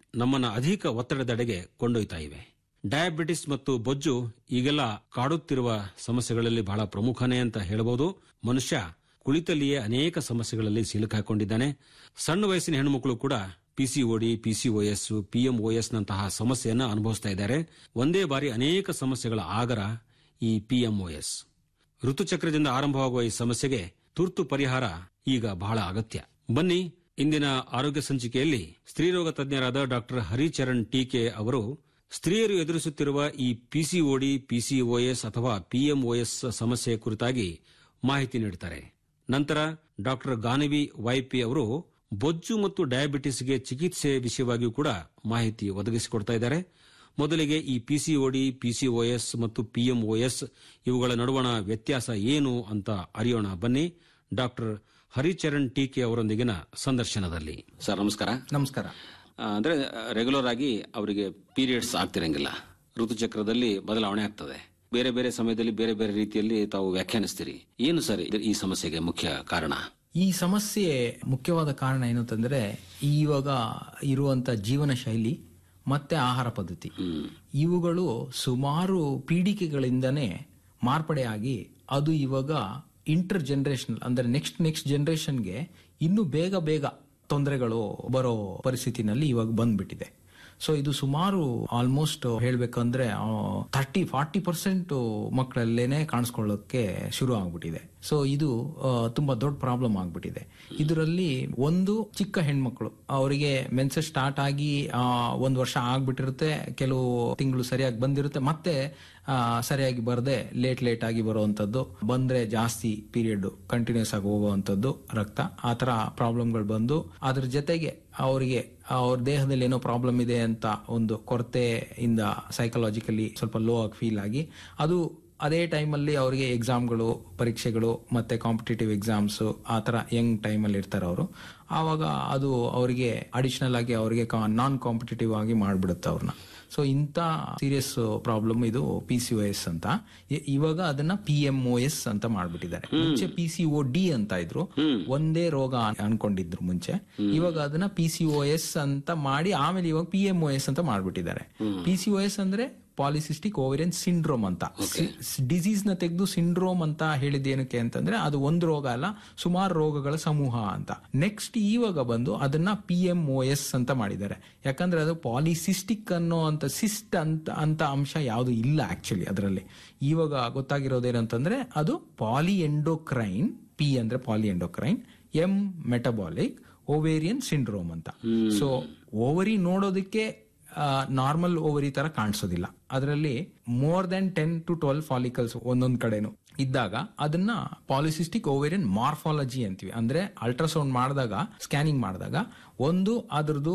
ನಮ್ಮನ್ನ ಅಧಿಕ ಒತ್ತಡದೆಡೆಗೆ ಕೊಂಡೊಯ್ತಾ ಇವೆ ಡಯಾಬಿಟಿಸ್ ಮತ್ತು ಬೊಜ್ಜು ಈಗೆಲ್ಲ ಕಾಡುತ್ತಿರುವ ಸಮಸ್ಯೆಗಳಲ್ಲಿ ಬಹಳ ಪ್ರಮುಖನೇ ಅಂತ ಹೇಳಬಹುದು ಮನುಷ್ಯ ಕುಳಿತಲ್ಲಿಯೇ ಅನೇಕ ಸಮಸ್ಯೆಗಳಲ್ಲಿ ಸಿಲುಕಾಕೊಂಡಿದ್ದಾನೆ ಸಣ್ಣ ವಯಸ್ಸಿನ ಹೆಣ್ಣುಮಕ್ಕಳು ಕೂಡ ಪಿಸಿಒಡಿ ಪಿಸಿಒಎಸ್ ಪಿಎಂಒಎಸ್ ನಂತಹ ಸಮಸ್ಯೆಯನ್ನ ಅನುಭವಿಸ್ತಾ ಇದ್ದಾರೆ ಒಂದೇ ಬಾರಿ ಅನೇಕ ಸಮಸ್ಯೆಗಳ ಆಗರ ಈ ಪಿಎಂಒಎಸ್ ಋತುಚಕ್ರದಿಂದ ಆರಂಭವಾಗುವ ಈ ಸಮಸ್ಯೆಗೆ ತುರ್ತು ಪರಿಹಾರ ಈಗ ಬಹಳ ಅಗತ್ಯ ಬನ್ನಿ ಇಂದಿನ ಆರೋಗ್ಯ ಸಂಚಿಕೆಯಲ್ಲಿ ಸ್ತ್ರೀರೋಗ ತಜ್ಞರಾದ ಡಾಕ್ಟರ್ ಹರಿಚರಣ್ ಟೀಕೆ ಅವರು ಸ್ತ್ರೀಯರು ಎದುರಿಸುತ್ತಿರುವ ಈ ಪಿಸಿಒಡಿ ಪಿಸಿಒಎಸ್ ಅಥವಾ ಪಿಎಂಒಎಸ್ ಸಮಸ್ಯೆ ಕುರಿತಾಗಿ ಮಾಹಿತಿ ನೀಡುತ್ತಾರೆ ನಂತರ ಡಾಕ್ಟರ್ ಗಾನವಿ ವೈಪಿ ಅವರು ಬೊಜ್ಜು ಮತ್ತು ಡಯಾಬಿಟಿಸ್ಗೆ ಚಿಕಿತ್ಸೆ ವಿಷಯವಾಗಿಯೂ ಕೂಡ ಮಾಹಿತಿ ಒದಗಿಸಿಕೊಡ್ತಾ ಇದ್ದಾರೆ ಮೊದಲಿಗೆ ಈ ಪಿಸಿಒಡಿ ಪಿಸಿಒಎಸ್ ಮತ್ತು ಪಿಎಂಒಎಸ್ ಇವುಗಳ ನಡುವಣ ವ್ಯತ್ಯಾಸ ಏನು ಅಂತ ಅರಿಯೋಣ ಬನ್ನಿ ಡಾಕ್ಟರ್ ಹರಿಚರಣ್ ಟೀಕೆ ಅವರೊಂದಿಗಿನ ಸಂದರ್ಶನದಲ್ಲಿ ಸರ್ ನಮಸ್ಕಾರ ನಮಸ್ಕಾರ ಆ, ಅಂದ್ರೆ ರೆಗ್ಯುಲರ್ ಆಗಿ ಅವರಿಗೆ ಪೀರಿಯಡ್ಸ್ ಆಗ್ತಿರಂಗಿಲ್ಲ ಋತುಚಕ್ರದಲ್ಲಿ ಬದಲಾವಣೆ ಆಗ್ತದೆ ಬೇರೆ ಬೇರೆ ಸಮಯದಲ್ಲಿ ಬೇರೆ ಬೇರೆ ರೀತಿಯಲ್ಲಿ ತಾವು ವ್ಯಾಖ್ಯಾನಿಸ್ತೀರಿ ಏನು ಸರ್ ಇದು- ಈ ಸಮಸ್ಯೆಗೆ ಮುಖ್ಯ ಕಾರಣ ಈ ಸಮಸ್ಯೆ ಮುಖ್ಯವಾದ ಕಾರಣ ಏನು ಅಂತಂದ್ರೆ ಇವಾಗ ಇರುವಂತ ಜೀವನ ಶೈಲಿ ಮತ್ತೆ ಆಹಾರ ಪದ್ಧತಿ ಇವುಗಳು ಸುಮಾರು ಪೀಡಿಕೆಗಳಿಂದನೇ ಮಾರ್ಪಡೆಯಾಗಿ ಅದು ಇವಾಗ ಇಂಟರ್ ಜನರೇಷನ್ ಅಂದ್ರೆ ನೆಕ್ಸ್ಟ್ ನೆಕ್ಸ್ಟ್ ಜನರೇಷನ್ಗೆ ಇನ್ನೂ ಬೇಗ ಬೇಗ ತೊಂದರೆಗಳು ಬರೋ ಪರಿಸ್ಥಿತಿನಲ್ಲಿ ಇವಾಗ ಬಂದ್ಬಿಟ್ಟಿದೆ ಸೊ ಇದು ಸುಮಾರು ಆಲ್ಮೋಸ್ಟ್ ಹೇಳ್ಬೇಕಂದ್ರೆ ಥರ್ಟಿ ಫಾರ್ಟಿ ಪರ್ಸೆಂಟ್ ಮಕ್ಕಳಲ್ಲೇನೆ ಕಾಣಿಸ್ಕೊಳ್ಳೋಕೆ ಶುರು ಆಗ್ಬಿಟ್ಟಿದೆ ಸೊ ಇದು ಆ, ತುಂಬಾ ದೊಡ್ಡ ಪ್ರಾಬ್ಲಮ್ ಆಗ್ಬಿಟ್ಟಿದೆ ಇದರಲ್ಲಿ ಒಂದು ಚಿಕ್ಕ ಹೆಣ್ಮಕ್ಳು ಅವರಿಗೆ ಮೆನ್ಸಸ್ ಸ್ಟಾರ್ಟ್ ಆಗಿ ಆ, ಒಂದ್ ವರ್ಷ ಆಗ್ಬಿಟ್ಟಿರುತ್ತೆ ಕೆಲವು ತಿಂಗಳು ಸರಿಯಾಗಿ ಬಂದಿರುತ್ತೆ ಮತ್ತೆ ಆ, ಸರಿಯಾಗಿ ಬರದೆ ಲೇಟ್ ಲೇಟ್ ಆಗಿ ಬರುವಂತದ್ದು ಬಂದ್ರೆ ಜಾಸ್ತಿ ಪೀರಿಯಡ್ ಕಂಟಿನ್ಯೂಸ್ ಆಗಿ ಹೋಗುವಂತದ್ದು ರಕ್ತ ಆ ತರ ಪ್ರಾಬ್ಲಮ್ಗಳು ಬಂದು ಅದ್ರ ಜೊತೆಗೆ ಅವರಿಗೆ ಅವ್ರ ದೇಹದಲ್ಲಿ ಏನೋ ಪ್ರಾಬ್ಲಮ್ ಇದೆ ಅಂತ ಒಂದು ಕೊರತೆಯಿಂದ ಸೈಕಲಾಜಿಕಲಿ ಸ್ವಲ್ಪ ಲೋ ಆಗಿ ಫೀಲ್ ಆಗಿ ಅದು ಅದೇ ಟೈಮಲ್ಲಿ ಅವರಿಗೆ ಎಕ್ಸಾಮ್ಗಳು ಪರೀಕ್ಷೆಗಳು ಮತ್ತೆ ಕಾಂಪಿಟೇಟಿವ್ ಎಕ್ಸಾಮ್ಸ್ ಆ ತರ ಯಂಗ್ ಟೈಮಲ್ಲಿ ಇರ್ತಾರೆ ಅವರು ಆವಾಗ ಅದು ಅವರಿಗೆ ಅಡಿಷನಲ್ ಆಗಿ ಅವರಿಗೆ ನಾನ್ ಕಾಂಪಿಟೇಟಿವ್ ಆಗಿ ಮಾಡ್ಬಿಡುತ್ತೆ ಅವ್ರನ್ನ ಸೊ ಇಂಥ ಸೀರಿಯಸ್ ಪ್ರಾಬ್ಲಮ್ ಇದು ಪಿ ಸಿ ಒ ಎಸ್ ಅಂತ ಇ- ಇವಾಗ ಅದನ್ನ ಪಿ ಎಂ ಒ ಎಸ್ ಅಂತ ಮಾಡ್ಬಿಟ್ಟಿದ್ದಾರೆ ಮುಂಚೆ ಪಿ ಸಿ ಒ ಡಿ ಅಂತ ಇದ್ರು ಒಂದೇ ರೋಗ ಅನ್- ಅನ್ಕೊಂಡಿದ್ರು ಮುಂಚೆ ಇವಾಗ ಅದನ್ನ ಪಿ ಸಿ ಒ ಎಸ್ ಅಂತ ಮಾಡಿ ಆಮೇಲೆ ಇವಾಗ ಪಿ ಎಂ ಒ ಎಸ್ ಅಂತ ಮಾಡ್ಬಿಟ್ಟಿದ್ದಾರೆ ಪಿ ಸಿ ಒ ಎಸ್ ಅಂದ್ರೆ ಪಾಲಿಸಿಸ್ಟಿಕ್ ಓವೇರಿಯನ್ ಸಿಂಡ್ರೋಮ್ ಅಂತ ಡಿಸೀಸ್ ನ ತೆಗೆದು ಸಿಂಡ್ರೋಮ್ ಅಂತ ಹೇಳಿದ ಏನಕ್ಕೆ ಅಂತಂದ್ರೆ ಅದು ಒಂದು ರೋಗ ಅಲ್ಲ ಸುಮಾರು ರೋಗಗಳ ಸಮೂಹ ಅಂತ ನೆಕ್ಸ್ಟ್ ಇವಾಗ ಬಂದು ಅದನ್ನ ಪಿ ಎಂ ಒ ಎಸ್ ಅಂತ ಮಾಡಿದ್ದಾರೆ ಯಾಕಂದ್ರೆ ಅದು ಪಾಲಿಸಿಸ್ಟಿಕ್ ಅನ್ನೋ ಅಂತ ಸಿಸ್ಟ್ ಅಂತ ಅಂತ ಅಂಶ ಯಾವುದು ಇಲ್ಲ ಆಕ್ಚುಲಿ ಅದರಲ್ಲಿ ಇವಾಗ ಗೊತ್ತಾಗಿರೋದೇನಂತಂದ್ರೆ ಅದು ಪಾಲಿ ಎಂಡೋಕ್ರೈನ್ ಪಿ ಅಂದ್ರೆ poly endocrine M metabolic ovarian syndrome ಅಂತ ಸೊ ಓವರಿ ನೋಡೋದಕ್ಕೆ ನಾರ್ಮಲ್ ಓವರಿ ತರ ಕಾಣಿಸೋದಿಲ್ಲ ಅದರಲ್ಲಿ more than ten to twelve follicles ಒಂದೊಂದ್ ಕಡೆನು ಇದ್ದಾಗ ಅದನ್ನ ಪಾಲಿಸಿಸ್ಟಿಕ್ ಓವೇರಿಯನ್ ಮಾರ್ಫಾಲಜಿ ಅಂತೀವಿ ಅಂದ್ರೆ ಅಲ್ಟ್ರಾಸೌಂಡ್ ಮಾಡಿದಾಗ ಸ್ಕ್ಯಾನಿಂಗ್ ಮಾಡಿದಾಗ ಒಂದು ಅದ್ರದ್ದು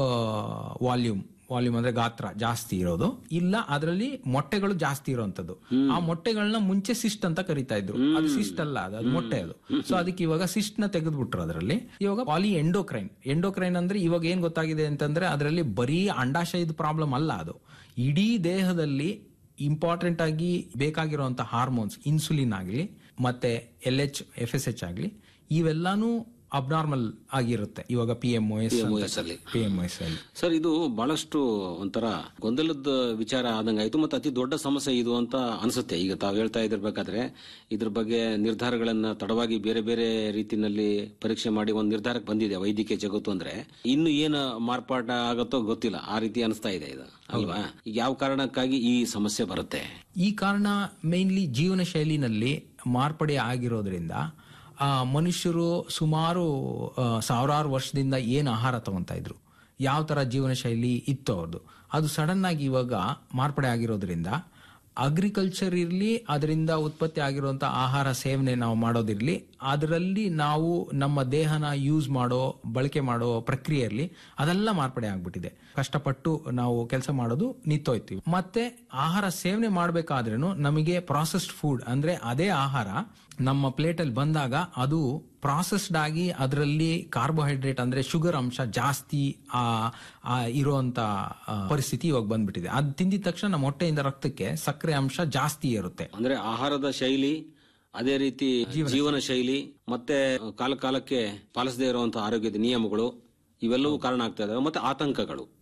ವಾಲ್ಯೂಮ್ ವಾಲ್ಯೂಮ್ ಅಂದ್ರೆ ಗಾತ್ರ ಜಾಸ್ತಿ ಇರೋದು ಇಲ್ಲ ಅದರಲ್ಲಿ ಮೊಟ್ಟೆಗಳು ಜಾಸ್ತಿ ಇರೋಂಥದ್ದು ಆ ಮೊಟ್ಟೆಗಳನ್ನ ಮುಂಚೆ ಸಿಸ್ಟ್ ಅಂತ ಕರಿತಾ ಇದ್ರು ಅದು ಸಿಸ್ಟ್ ಅಲ್ಲ ಅದು ಅದು ಮೊಟ್ಟೆ ಅದು ಸೊ ಅದಕ್ಕೆ ಇವಾಗ ಸಿಸ್ಟ್ ನ ತೆಗೆದ್ಬಿಟ್ರು ಅದರಲ್ಲಿ ಇವಾಗ ಪಾಲಿ ಎಂಡೋಕ್ರೈನ್ ಎಂಡೋಕ್ರೈನ್ ಅಂದ್ರೆ ಇವಾಗ ಏನ್ ಗೊತ್ತಾಗಿದೆ ಅಂತಂದ್ರೆ ಅದರಲ್ಲಿ ಬರೀ ಅಂಡಾಶಯದ ಪ್ರಾಬ್ಲಮ್ ಅಲ್ಲ ಅದು ಇಡೀ ದೇಹದಲ್ಲಿ ಇಂಪಾರ್ಟೆಂಟ್ ಆಗಿ ಬೇಕಾಗಿರುವಂತ ಹಾರ್ಮೋನ್ಸ್ ಇನ್ಸುಲಿನ್ ಆಗಲಿ ಮತ್ತೆ L H F S H ಆಗಲಿ ಇವೆಲ್ಲಾನು ಅಬ್ನಾರ್ಮಲ್ ಆಗಿರುತ್ತೆ ಇವಾಗ P M O S PMOS ಅಲ್ಲಿ. ಪಿ ಎಂ ಎಸ್ ಅಲ್ಲಿ ಸರ್ ಇದು ಬಹಳಷ್ಟು ಒಂಥರ ಗೊಂದಲದ ವಿಚಾರ ಆದಂಗಾಯ್ತು ಮತ್ತು ಅತಿ ದೊಡ್ಡ ಸಮಸ್ಯೆ ಇದು ಅಂತ ಅನಿಸುತ್ತೆ ಈಗ ತಾವು ಹೇಳ್ತಾ ಇದಿರ್ಬೇಕಾದ್ರೆ ಇದ್ರ ಬಗ್ಗೆ ನಿರ್ಧಾರಗಳನ್ನ ತಡವಾಗಿ ಬೇರೆ ಬೇರೆ ರೀತಿನಲ್ಲಿ ಪರೀಕ್ಷೆ ಮಾಡಿ ಒಂದು ನಿರ್ಧಾರಕ್ಕೆ ಬಂದಿದೆ ವೈದ್ಯಕೀಯ ಜಗತ್ತು ಅಂದ್ರೆ ಇನ್ನು ಏನು ಮಾರ್ಪಾಟ ಆಗತ್ತೋ ಗೊತ್ತಿಲ್ಲ ಆ ರೀತಿ ಅನಿಸ್ತಾ ಇದೆ ಇದು ಅಲ್ವಾ ಈಗ ಯಾವ ಕಾರಣಕ್ಕಾಗಿ ಈ ಸಮಸ್ಯೆ ಬರುತ್ತೆ ಈ ಕಾರಣ ಮೇನ್ಲಿ ಜೀವನ ಶೈಲಿನಲ್ಲಿ ಮಾರ್ಪಡೆ ಆಗಿರೋದ್ರಿಂದ ಆ ಮನುಷ್ಯರು ಸುಮಾರು ಆ, ಸಾವಿರಾರು ವರ್ಷದಿಂದ ಏನು ಆಹಾರ ತಗೊಂತಾ ಇದ್ರು ಯಾವ ತರ ಜೀವನ ಶೈಲಿ ಇತ್ತು ಅವ್ರದ್ದು ಅದು ಸಡನ್ ಆಗಿ ಇವಾಗ ಮಾರ್ಪಡೆ ಆಗಿರೋದ್ರಿಂದ ಅಗ್ರಿಕಲ್ಚರ್ ಇರಲಿ ಅದರಿಂದ ಉತ್ಪತ್ತಿ ಆಗಿರುವಂತ ಆಹಾರ ಸೇವನೆ ನಾವು ಮಾಡೋದಿರ್ಲಿ ಅದರಲ್ಲಿ ನಾವು ನಮ್ಮ ದೇಹನ ಯೂಸ್ ಮಾಡೋ ಬಳಕೆ ಮಾಡೋ ಪ್ರಕ್ರಿಯೆ ಇರಲಿ ಅದೆಲ್ಲ ಮಾರ್ಪಡೆ ಆಗ್ಬಿಟ್ಟಿದೆ ಕಷ್ಟಪಟ್ಟು ನಾವು ಕೆಲಸ ಮಾಡೋದು ನಿಂತೋಯ್ತೀವಿ ಮತ್ತೆ ಆಹಾರ ಸೇವನೆ ಮಾಡಬೇಕಾದ್ರೂ ನಮಗೆ ಪ್ರಾಸೆಸ್ಡ್ ಫುಡ್ ಅಂದ್ರೆ ಅದೇ ಆಹಾರ ನಮ್ಮ ಪ್ಲೇಟ್ ಅಲ್ಲಿ ಬಂದಾಗ ಅದು ಪ್ರಾಸೆಸ್ಡ್ ಆಗಿ ಅದರಲ್ಲಿ ಕಾರ್ಬೋಹೈಡ್ರೇಟ್ ಅಂದ್ರೆ ಶುಗರ್ ಅಂಶ ಜಾಸ್ತಿ ಆ ಆ ಇರುವಂತ ಆ, ಪರಿಸ್ಥಿತಿ ಇವಾಗ ಬಂದ್ಬಿಟ್ಟಿದೆ ಅದ್ ತಿಂದಿದ ತಕ್ಷಣ ನಮ್ಮ ಹೊಟ್ಟೆಯಿಂದ ರಕ್ತಕ್ಕೆ ಸಕ್ಕರೆ ಅಂಶ ಜಾಸ್ತಿ ಇರುತ್ತೆ ಅಂದ್ರೆ ಆಹಾರದ ಶೈಲಿ ಅದೇ ರೀತಿ ಜೀವನ ಶೈಲಿ ಮತ್ತೆ ಕಾಲ ಕಾಲಕ್ಕೆ ಪಾಲಿಸದೇ ಇರುವಂತಹ ಆರೋಗ್ಯದ ನಿಯಮಗಳು ಇವೆಲ್ಲವೂ ಕಾರಣ ಆಗ್ತಾ ಇದಾವೆ ಮತ್ತೆ ಆತಂಕಗಳು